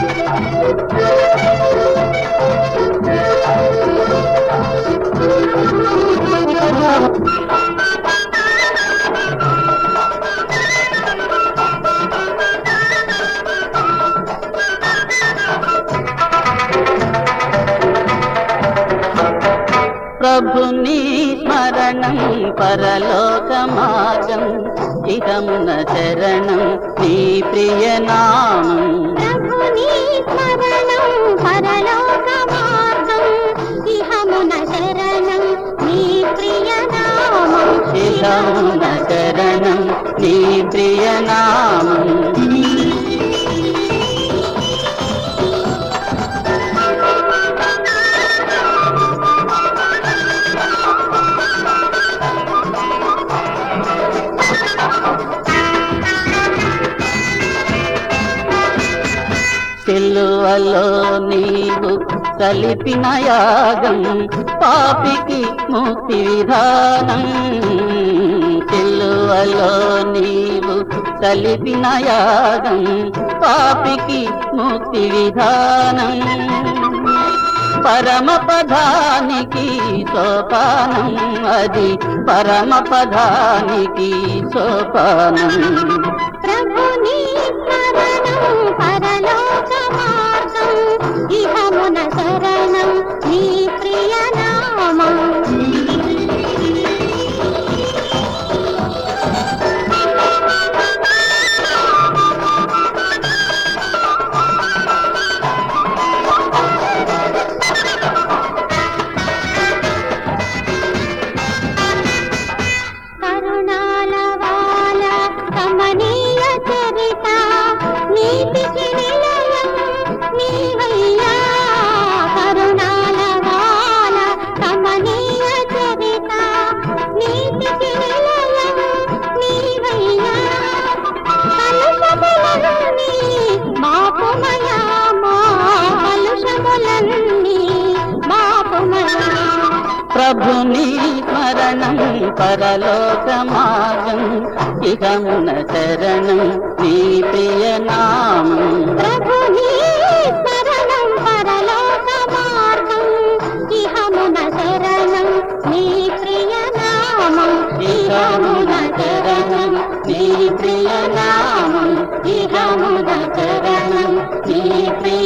ప్రభుని స్మరణం పరలోక మార్గం ఇహమున శరణం నీ ప్రియనామం ప్రభుని స్మరణం పరలోక మార్గం ఇహమున శరణం నీ ప్రియనామం ఇహమున శరణం నీ ప్రియనామం సిలువలో నీవు కలిపిన యాగం పాపికి ముక్తి విధానం సిలువలో నీవు కలిపిన యాగం పాపికి ముక్తి విధానం పరమ పదానికి సోపానం అది పరమ పదానికి సోపానం ప్రభుని స్మరణం పరలోక మార్గం ఇహమున శరణం నీ ప్రియనామం కరుణాల వాల కమనీయ చరిత నీతికి నిలయం నీవయ్యా కరుణాల వాల కమనీయ చరిత నీతికి నిలయం నీవయ్యా కలుషములన్నీ మాపుమయా మా కలుషములన్నీ మాపుమయా ప్రభుని స్మరణం పరలోక మార్గం ఇహమున శరణం నీ ప్రియనామం ప్రభుని శరణం పరలోక మార్గం ఇహమున శరణం నీ ప్రియనామం ఇహమున శరణం నీ ప్రియనామం ఇహమున శరణం నీ ప్రియ